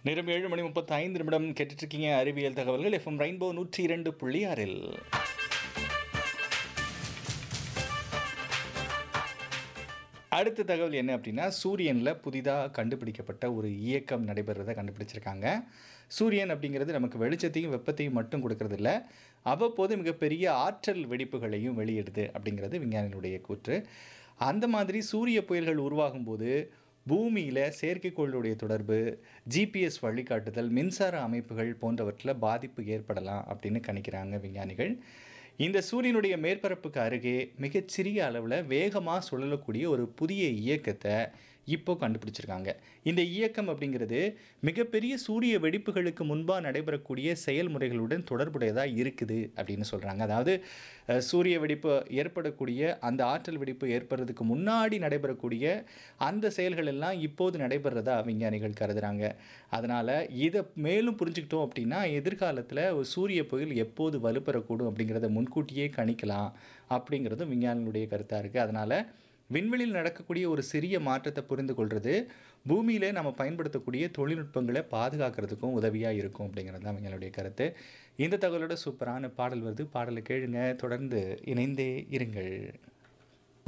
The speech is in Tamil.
நேரம் ஏழு மணி முப்பத்தி ஐந்து நிமிடம் கேட்டுட்டு இருக்கீங்க அறிவியல் தகவல்கள் எஃப்எம் ரெயின்போ நூற்றி இரண்டு புள்ளி ஆறில் அடுத்த தகவல் என்ன அப்படின்னா சூரியனில் புதிதாக கண்டுபிடிக்கப்பட்ட ஒரு இயக்கம் நடைபெறதை கண்டுபிடிச்சிருக்காங்க சூரியன் அப்படிங்கிறது நமக்கு வெளிச்சத்தையும் வெப்பத்தையும் மட்டும் கொடுக்கறது இல்ல அவ்வப்போது மிகப்பெரிய ஆற்றல் வெடிப்புகளையும் வெளியிடுது அப்படிங்கிறது விஞ்ஞானிகளுடைய கூற்று அந்த மாதிரி சூரிய புயல்கள் உருவாகும் போது பூமியில் செயற்கைக்கோளுடைய தொடர்பு ஜிபிஎஸ் வழிகாட்டுதல் மின்சார அமைப்புகள் போன்றவற்றில் பாதிப்பு ஏற்படலாம் அப்படின்னு கணிக்கிறாங்க விஞ்ஞானிகள் இந்த சூரியனுடைய மேற்பரப்புக்கு அருகே மிகச்சிறிய அளவில் வேகமாக சுழலக்கூடிய ஒரு புதிய இயக்கத்தை இப்போ கண்டுபிடிச்சிருக்காங்க இந்த இயக்கம் அப்படிங்கிறது மிகப்பெரிய சூரிய வெடிப்புகளுக்கு முன்பாக நடைபெறக்கூடிய செயல்முறைகளுடன் தொடர்புடையதாக இருக்குது அப்படின்னு சொல்கிறாங்க அதாவது அஹ், சூரிய வெடிப்பு ஏற்படக்கூடிய அந்த ஆற்றல் வெடிப்பு ஏற்படுறதுக்கு முன்னாடி நடைபெறக்கூடிய அந்த செயல்கள் எல்லாம் இப்போது நடைபெறதா விஞ்ஞானிகள் கருதுறாங்க அதனால் இதை மேலும் புரிஞ்சுக்கிட்டோம் அப்படின்னா எதிர்காலத்தில் ஒரு சூரிய புயல் எப்போது வலுப்பெறக்கூடும் அப்படிங்கிறத முன்கூட்டியே கணிக்கலாம் அப்படிங்கிறதும் விஞ்ஞானிகளுடைய கருத்தாக இருக்குது அதனால் விண்வெளியில் நடக்கக்கூடிய ஒரு சிறிய மாற்றத்தை புரிந்து கொள்வது பூமியிலே நம்ம பயன்படுத்தக்கூடிய தொழில்நுட்பங்களை பாதுகாக்கிறதுக்கும் உதவியாக இருக்கும் அப்படிங்கிறது தான் எங்களுடைய கருத்து இந்த தகவலோட சூப்பரான பாடல் வருது பாடலை கேளுங்க தொடர்ந்து இணைந்தே இருங்கள்